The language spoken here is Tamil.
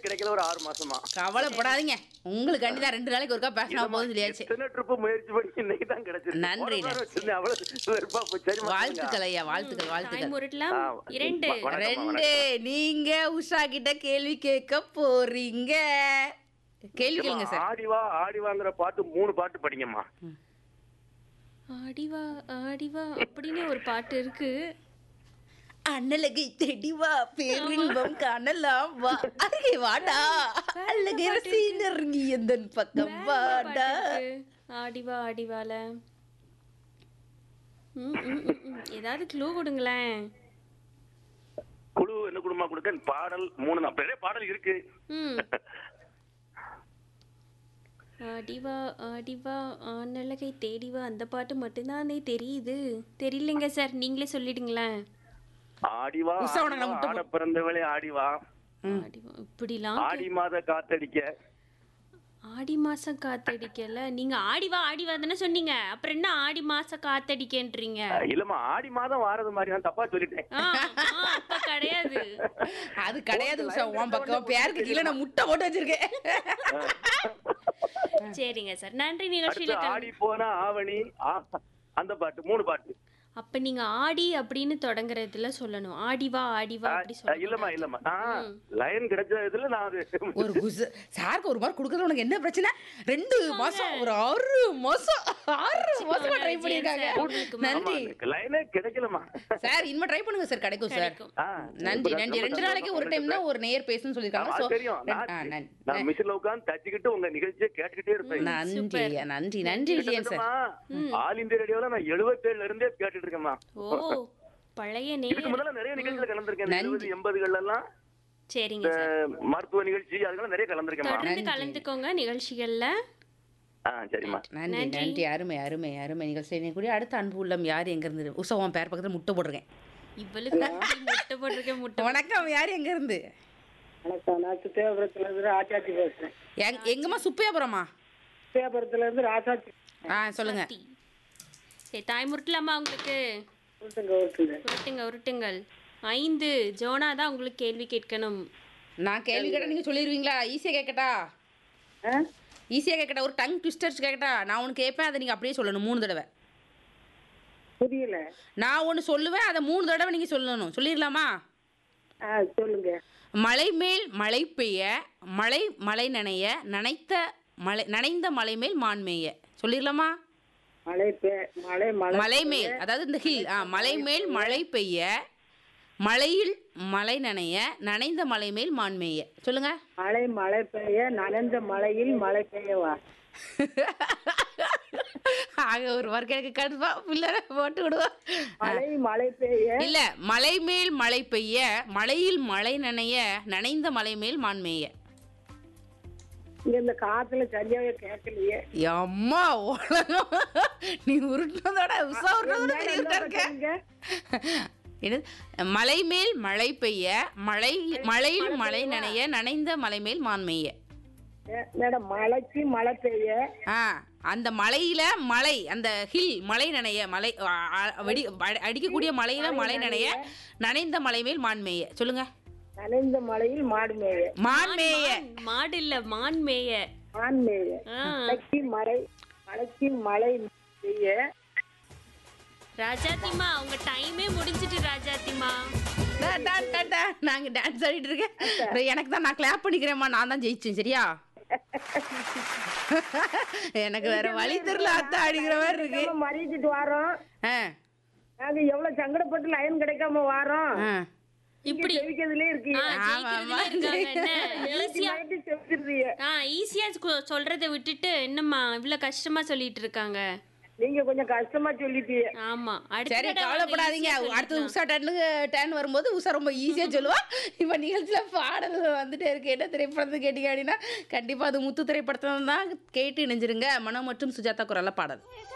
கிடைக்கல ஒரு ஆறு மாசமா கவலைப்படாதீங்க உங்களுக்கு தான் ரெண்டு நாளைக்கு ஒருக்கா பேசினா போதும் சொல்லியாச்சு எத்தனை ட்ரிப் முயற்சி பண்ணி இன்னைக்கு தான் கிடைச்சிருக்கு நன்றி, போன வாரம் வச்சிருந்தேன், அவ்வளவு வெறுப்பா போச்சு. சரிம்மா, வாழ்த்துக்கள் ஐயா வாழ்த்துக்கள் தாய் வாழ்த்துக்கள் முரட்டலாம் ஆ, இரண்டு வ- வணக்கம்மா, ரெண்டு நீங்க உஷா கிட்ட கேள்வி கேட்க போறீங்க கேள்வி ஏம்மா, கேளுங்க சார் ஆடிவா ஆடிவாங்கிற பாட்டு மூணு பாட்டு படிங்கம்மா ஆடிவா ஆடிவா அப்படின்னு ஒரு பாட்டு இருக்கு அண்ணலகை தெடிவா பேரின்பம் காணலாம் வா அருகே வாடா அழகை ரசி நெருங்கி எந்தன் பக்கம் வாடா பாட்டு இருக்கு. ஆடிவா ஆடிவால ம், ம், ம், ம். ஏதாவது க்ளூ கொடுங்களேன் குழு என்ன குடும்பமா கொடுக்க பாடல் மூணு தான் பெரிய பாடல் இருக்கு ம் ஆடிவா ஆடிவா ஆனழகை தேடிவா அந்த பாட்டு மட்டும்தானே தெரியுது தெரியலங்க சார் நீங்களே சொல்லிடுங்களேன் ஆடிவா உஷா, உனக்கு நான் ஆடிவா, முட்டை ஆட பிறந்தவளே ஆடிவா ஆடிவா இப்படிலாம் ஆடி மாத காத்தடிக்க ஆடி மாசம் காத்தடிக்கல நீங்க ஆடிவா ஆடிவா தானே சொன்னீங்க அப்புறம் என்ன ஆடி மாசம் காத்தடிக்கன்றீங்க அஹ் இல்லம்மா ஆடி மாதம் வாரது மாதிரி நான் தப்பா சொல்லிட்டேன் ஆ, ஆ, அப்ப கிடையாது அது கிடையாது உஷா உன் பக்கம் பேருக்கு கீழே நான் முட்டை போட்டு வச்சிருக்கேன் சரிங்க சார் நன்றி அடுத்து நிகழ்ச்சியில ஆடி போனா ஆவணி ஆ- அந்த பாட்டு மூணு பாட்டு அப்ப நீங்க ஆடி அப்படின்னு தொடங்குறதுல சொல்லணும் ஆடிவா ஆடிவா அப்படி அஹ் இல்லம்மா சொல்லணும் இல்லம்மா நான் லைன் கிடைச்ச இதுல நான் அது ஒரு குசு சாருக்கு ஒரு மாதிரி கொடுக்கறது உனக்கு என்ன பிரச்சனை ரெண்டு மாசம் ஒரு ஆறு மாசம் ஆறு மாசமா ட்ரை பண்ணிருக்காங்க உங்களுக்கு நன்றி லைனே கிடைக்கலமா சார் இனிமே ட்ரை பண்ணுங்க சார் கிடைக்கும் சார் கிடைக்கும். ஆ, நன்றி ரொம்ப நன்றி ரெண்டு சந்தோஷம். நாளைக்கு ஒரு டைம் தான் ஒரு நேயர் பேசணும்னு சொல்லிருக்காங்க ஆமா, சோ தெரியும் ரெண்டு- ஆ, நான் நன்றி. நான் மிஷின்ல உட்கார்ந்து தச்சுக்கிட்டு உங்க நிகழ்ச்சியை கேட்டுக்கிட்டே இருப்பேன் நன்றி ஐயா, நன்றி நன்றி விஜயன் சார் கிட்டத்தட்டமா, ஆல் இந்தியா ரேடியோல நான் எழுபத்தேழுல இருந்தே கேட்டுட்டு இருக்கேன்மா ஓ பழைய இதுக்கு நேயர் முதல்ல நிறைய நிகழ்ச்சியில கலந்துருக்கேன் நன்றி. எழுபது எண்பதுகள்ல எல்லாம் சரிங்க இந்த சார் மருத்துவ நிகழ்ச்சி அதுக்கெல்லாம் நிறைய கலந்துருக்கேன்மா தொடர்ந்து கலந்துக்கோங்க நிகழ்ச்சிகள்ல ஆ சரிம்மா நன்றி நன்றி அருமை அருமை அருமை நிகழ்ச்சி கூடிய அடுத்த அன்பு உள்ளம் யார் எங்க இருந்து உற்சவம் பேர் பக்கத்துல முட்டை போட்டிருக்கேன் இவளுக்கு அப்படி முட்டை போட்டிருக்கேன் முட்டை வணக்கம் யார் எங்க இருந்து வணக்கம் நான் சுத்தேபுரத்துல இருந்து ராஜாத்தி பேசுறேன் எங்- எங்கம்மா சுப்பையாபுரமா சுத்தேபுரத்துல இருந்து ராஜாத்தி ஆ சொல்லுங்க சரி. சரி தாய் முருட்டலாமா உங்களுக்கு ஒருத்தங்க ஒருத்தங்க உருட்டுங்க உருட்டுங்கள் ஐந்து ஜோனா தான் உங்களுக்கு கேள்வி கேட்கணும் நான் கேள்வி கேட்டா நீங்க சொல்லிடுவீங்களா ஈஸியா கேட்கட்டா ஆ? ஈஸியா கேட்கட்டா ஒரு டங் ட்விஸ்டர்ஸ் கேட்கட்டா நான் உனக்கு கேட்பேன் அதை நீங்க அப்படியே சொல்லணும் மூணு தடவை புரியல நான் ஒன்று சொல்லுவேன் அதை மூணு தடவை நீங்க சொல்லணும் சொல்லிடலாமா ஆ சொல்லுங்க மலை மேல் மழை பெய்ய மழை மலை நனைய நனைத்த மலை நனைந்த மலை மேல் மான் மேய சொல்லிடலாமா மழை பெ- மழை மழை மலை மேல் அதாவது இந்த ஹில் ஆ மலை மேல் மழை பெய்ய மலையில் மலை நனைய நனைந்த மலை மேல் மான் மேய சொல்லுங்க மழை மழை பெய்ய நனைந்த மழையில் மழை பெய்யவா ஆக ஒரு வாரம் எனக்கு கடுப்பா பிள்ளை போட்டு விடுவா மழை மழை பெய்ய இல்ல மலை மேல் மழை பெய்ய மலையில் மழை நனைய நனைந்த மலை மேல் மான் மேய இங்க இந்த காத்துல சரியாவே கேட்கலையே அம்மா உலகம் நீ உருட்டினதோட உஷா உருட்டினதோட பெரிய உருட்டா இருக்க சொல்லுங்க. என்னது? மலை மேல் மழை பெய்ய மழை மலையில் மழை நனைய நனைந்த மலை மேல் மான் மேய மே- மேடம் மழைக்கு மழை பெய்ய ஆ அந்த மலையில மலை அந்த ஹில் மலை நனைய மலை ஆ, ஆ, வெடி அடி- அடிக்கக்கூடிய மலையில மலை நனைய நனைந்த மலை மேல் மான் மேய சொல்லுங்க நனைந்த மழையில் மாடு மேய மான் மேய மான், மாடு இல்ல மான் மேய மான் மேய ஆ, மழைக்கு மழை மழைக்கு மழை பெய்ய ராஜாத்திமா உங்க டைமே முடிஞ்சிட்டு ராஜாத்திமா டா, டா, டா, டா. நாங்க டான்ஸ் ஆடிட்டு இருக்கேன் எனக்கு தான் நான் கிளாப் பண்ணிக்கிறேம்மா நான் தான் ஜெயிச்சேன் சரியா எனக்கு வேற வழி தெரியல அத்தை அடிக்கிற மாதிரி இருக்கு நம்ம மறிச்சிட்டு வாரோம் ஆ, நாங்க எவ்வளவு சங்கடப்பட்டு லைன் கிடைக்காம வாரோம் ஆ. இப்படி ஜெயிக்கிறதுலே இருக்கு ஆ, ஜெயிக்கிறதுல இருக்காங்க என்ன ஈஸியா நைட்டு செத்துருவீங்க ஆ ஈஸியா சொ- சொல்றதை விட்டுட்டு என்னம்மா இவ்வளவு கஷ்டமா சொல்லிட்டு இருக்காங்க நீங்க கொஞ்சம் கஷ்டமா சொல்லிட்டீங்க ஆமா அடுத்த சரி தடவை கவலைப்படாதீங்க easy ஆ அடுத்து சொல்லிக்கலாம். உஷா டன்னு டேன் வரும்போது உஷா ரொம்ப ஈஸியா சொல்லுவா இப்ப நிகழ்ச்சியில பாடல் வந்துட்டே இருக்கு என்ன திரைப்படத்தை கேட்டீங்க அப்படின்னா கண்டிப்பா அது முத்து திரைப்படத்துல தான் கேட்டு இணைஞ்சிருங்க மனம் மற்றும் சுஜாதா குரல்ல பாடல்